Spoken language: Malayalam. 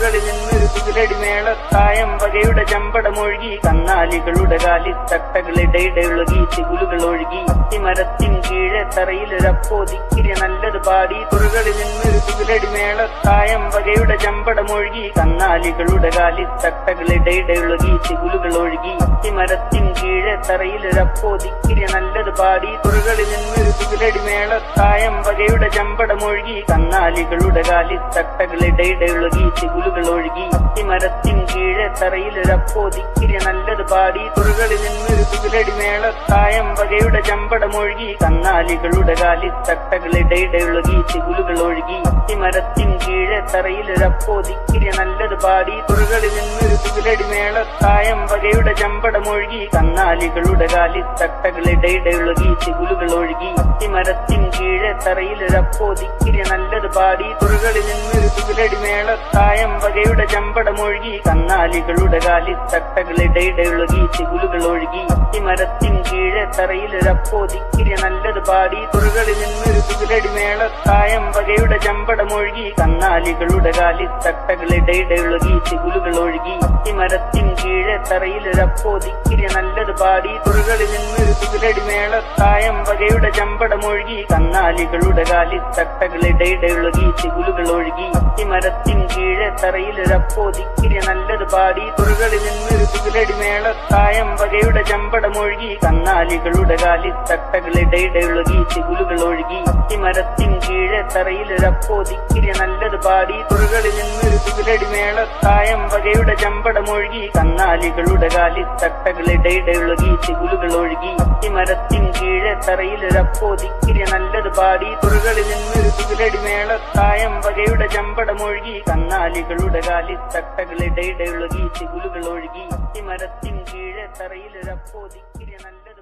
തുറകളിൽ നിന്നൊരു കുതിരടി മേളത്തായം വകയുടെ ചമ്പടമൊഴുകി കന്നാലികളുടെ കാലിൽ തട്ടകളിടയിടയൊഴുകി തികുലുകൾ ഒഴുകി അത്തിമരത്തിൻ കീഴെ തറയിലൊരപ്പോ ദിക്കിരി നല്ലത് പാടി തുറകളിൽ നിന്നൊരു കുതിരടി മേളത്തായം വകയുടെ ചമ്പടമൊഴുകി കന്നാലികളുടെ കാലിൽ തട്ടകളിടയിടയൊഴുകി തികുലുകൾ ഒഴുകി അത്തിമരത്തിൻ കീഴെ തറയിലൊരപ്പോ ദിക്കിരി നല്ലത് പാടി തുറകളിൽ നിന്നൊരു കുതിരടി മേളത്തായം വകയുടെ ചമ്പടമൊഴുകി കന്നാലികളുടെ കാലിൽ തട്ടകളിടയിടയൊഴുകി തികുലുകൾ ഒഴുകി അത്തിമരത്തിൻ കീഴെ തറയിലൊരപ്പോ ദിക്കിരി നല്ലത് പാടി തുറകളിൽ നിന്നൊരു കുതിരടി മേളത്തായം വകയുടെ ചമ്പടമൊഴുകി കന്നാലികളുടെ കാലിൽ തട്ടകളിടയിടയൊഴുകി തികുലുകൾ ഒഴുകി അത്തിമരത്തിൻ കീഴെ തറയിലൊരപ്പോ ദിക്കിരി നല്ലത് പാടി തുറകളിൽ നിന്നൊരു കുതിരടി മേളത്തായം വകയുടെ ചമ്പടമൊഴുകി കന്നാലികളുടെ കാലിൽ തട്ടകളിടയിടയൊഴുകി തികുലുകൾ ഒഴുകി അത്തിമരത്തിൻ കീഴെ തറയിലൊരപ്പോ ദിക്കിരി നല്ലത് പാടി തുറകളിൽ നിന്നൊരു കുതിരടി മേളത്തായം വകയുടെ ചമ്പടമൊഴുകി കന്നാലികളുടെ കാലിൽ തട്ടകളിടയിടയൊഴുകി തികുലുകൾ ഒഴുകി അത്തിമരത്തിൻ കീഴെ തറയിലൊരപ്പോ ദിക്കിരി നല്ലത് പാടി തുറകളിൽ നിന്നൊരു കുതിരടി മേളത്തായം വകയുടെ ചമ്പടമൊഴുകി കന്നാലികളുടെ കാലിൽ തട്ടകളിടയിടയൊഴുകി തികുലുകൾ ഒഴുകി അത്തിമരത്തിൻ കീഴെ തറയിലൊരപ്പോ ദിക്കിരി നല്ലത് പാടി തുറകളിൽ നിന്നൊരു കുതിരടി മേളത്തായം വകയുടെ ചമ്പടമൊഴുകി കന്നാലികളുടെ കാലിൽ തട്ടകളിടയിടയൊഴുകി തികുലുകൾ ഒഴുകി അത്തിമരത്തിൻ കീഴെ തറയിലൊരപ്പോ ദിക്കിരി നല്ലത് പാടി തുറകളിൽ നിന്നൊരു കുതിരടി മേളത്തായം വകയുടെ ചമ്പടമൊഴുകി കന്നാലികളുടെ കാലിൽ തട്ടകളിടയിടയൊഴുകി തികുലുകൾ ഒഴുകി അത്തിമരത്തിൻ കീഴെ തറയിലൊരപ്പോ ദിക്കിരി നല്ലത് പാടി തുറകളിൽ നിന്നൊരു കുതിരടി മേളത്തായം വകയുടെ ചമ്പടമൊഴുകി കന്നാലികളുടെ കാലിൽ തട്ടകളിടയിടയൊഴുകി തികുലുകൾ ഒഴുകി അത്തിമരത്തിൻ കീഴെ തറയിലൊരപ്പോ ദിക്കിരി നല്ലത് പാടി തുറകളിൽ നിന്നൊരു കുതിരടി മേളത്തായം വകയുടെ ചമ്പടമൊഴുകി കന്നാലികളുടെ കാലിൽ തട്ടകളിടയിടയൊഴുകി തികുലുകൾ ഒഴുകി അത്തിമരത്തിൻ കീഴെ തറയിലൊരപ്പോ ദിക്കിരി നല്ലത്